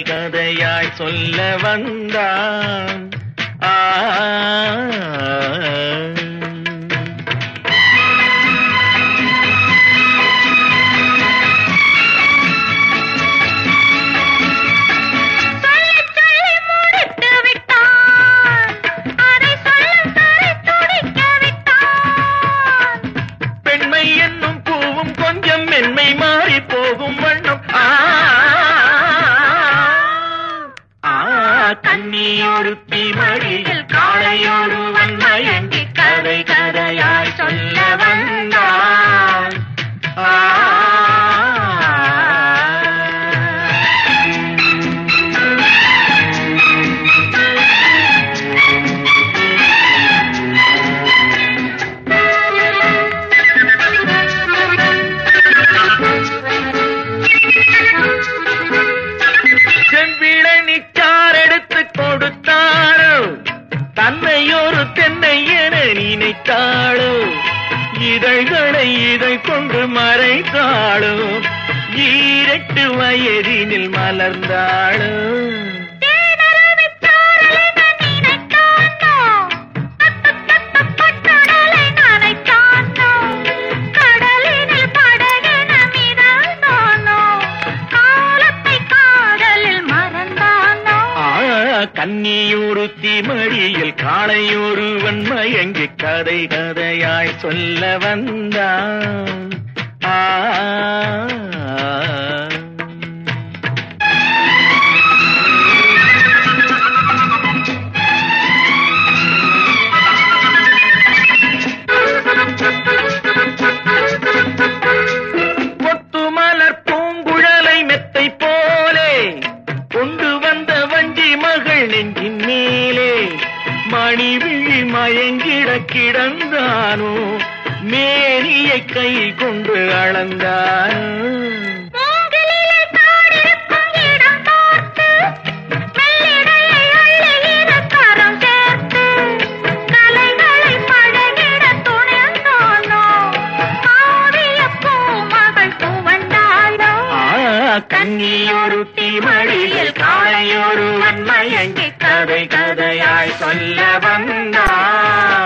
கதையாய் சொல்ல வந்தான் ஆ சொல்லச் சொல்லி முடித்து விட்டான் அதை சொல்லும் வரை துடிக்க விட்டான் பெண்மை என்னும் பூவும் கொஞ்சம் மென்மை மாறி போகும் வண்ணம் ஆ ஆ, கண்ணியொருத்தி மடியில் காளையோடு வன்மயங்கி கதை கதையாய் சொல்ல வந்தான் ஆ செவ்விளை நிச்சார் எடுத்து கொடுத்தாளோ தன்னை ஒரு தென்னை என நினைத்தாளோ இதழ்களை இதை கொண்டு மறைத்தாளோ ஈரட்டு வயதினில் மலர்ந்தாளோ தேனருவிச் சாரலென நினைத்தானோ பட்டுடலை நனைத்தானோ கடலினில் படகென மிதந்தானோ காலத்தை காதலில் மறந்தானோ ஆ கன்னியூருத்தி மடியில் காளையொருவன் மயங்கி கதை கதையாய் சொல்ல வந்தான் ஆ கொத்து மலர் பூங்குழலை மெத்தை போலே கொண்டு வந்த வஞ்சி மகள் நெஞ்சின் மேலே மணிவிழி மயங்கிட கிடந்தானோ மேனியை கை கொண்டு அளந்தானோ மூங்கிலிலே காடிருக்கும் இடம் பார்த்து மெல்லிடையை அள்ளுகிற கரம் சேர்த்து கலைகளை பழகிட துணிந்தானோ ஆவிய பூமகள் துவண்டாளோ ஆ கன்னியொருத்தி மடியில் காளையொருவன் மயங்கி கதை கதையாய் சொல்ல வந்தான்